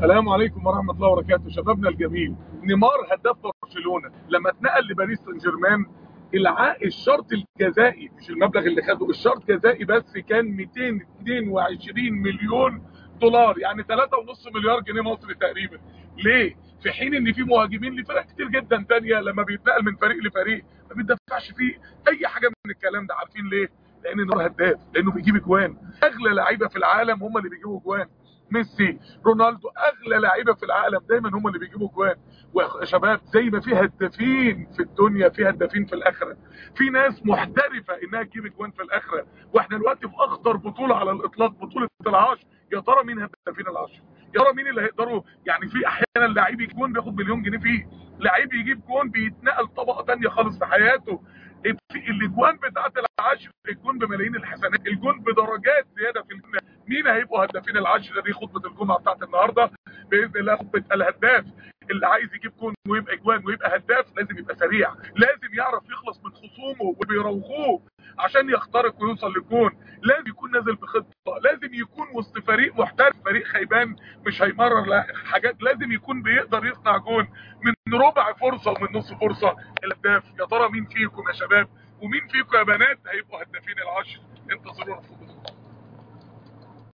السلام عليكم ورحمه الله وبركاته شبابنا الجميل نيمار هداف برشلونه لما اتنقل لباريس سان جيرمان الع... الشرط الجزائي مش المبلغ اللي خده الشرط الجزائي بس كان 222 مليون دولار يعني 3.5 مليار جنيه مصري تقريبا ليه في حين ان في مهاجمين لفرق كتير جدا تانية لما بيتنقل من فريق لفريق ما بيدفعش فيه اي حاجه من الكلام ده عارفين ليه لان نور هداف لانه بيجيب اجوان اغلى لعيبه في العالم هم اللي بيجيبوا اجوان ميسي رونالدو اغلى لعيبه في العالم دايما هم اللي بيجيبوا اجوان ويا شباب زي ما في هدافين في الدنيا في هدافين في الاخره في ناس محترفه انها تجيب اجوان في الاخره واحنا دلوقتي في اخطر بطوله على الاطلاق بطوله العشر يا ترى مين هدافين العشر يا ترى مين اللي هيقدروا يعني في احيانا لعيب يجيب جون بياخد مليون جنيه فيه لعيب يجيب جون بيتنقل طبقه ثانيه خالص في حياته في الاجوان بتاعت العشر الجون بملايين الحسنات الجون بدرجات زياده في الجنة. مين هيبقوا هدافين العشر دي خطبه الجمعه بتاعت النهارده باذن الله خطبه الهداف اللي عايز يجيب جون ويبقى اجوان ويبقى هداف لازم يبقى سريع لازم يعرف يخلص من خصومه وبيراوغوه عشان يخترق ويوصل للجون لازم يكون نازل بخطه لازم يكون وسط فريق محترف فريق خيبان مش هيمرر حاجات لازم يكون بيقدر يصنع جون من ربع فرصه ومن نص فرصه الهداف يا ترى مين فيكم يا شباب ومين فيكم يا بنات هيبقوا هدافين العشر انتظرونا